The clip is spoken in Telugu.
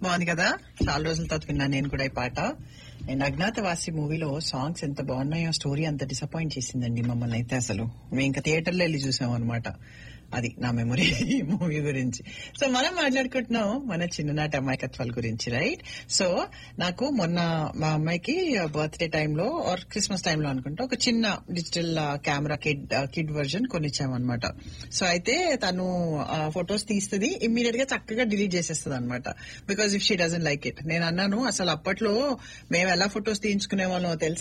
బాగుంది కదా చాలా రోజుల తర్వాత విన్నాను నేను కూడా ఈ పాట అండ్ అజ్ఞాతవాసి మూవీలో సాంగ్స్ ఎంత బాగున్నాయో స్టోరీ అంత డిసప్పాయింట్ చేసిందండి మమ్మల్ని అయితే అసలు మేము ఇంకా థియేటర్లో వెళ్ళి చూసాం అనమాట అది నా మెమరీ ఈ మూవీ గురించి సో మనం మాట్లాడుకుంటున్నాం మన చిన్ననాటి అమాయకత్వాల గురించి రైట్ సో నాకు మొన్న మా అమ్మాయికి బర్త్డే టైంలో ఆర్ క్రిస్మస్ టైంలో అనుకుంటా ఒక చిన్న digital camera kid kid version కొనిచ్చామన్నమాట సో అయితే తను ఫొటోస్ తీస్తుంది ఇమ్మీడియట్ గా చక్కగా డిలీట్ చేసేస్తుంది అనమాట because if she doesn't like it నేను అన్నాను అసలు అప్పట్లో మేము ఎలా ఫొటోస్ తీయించుకునే వాళ్ళం తెలుసా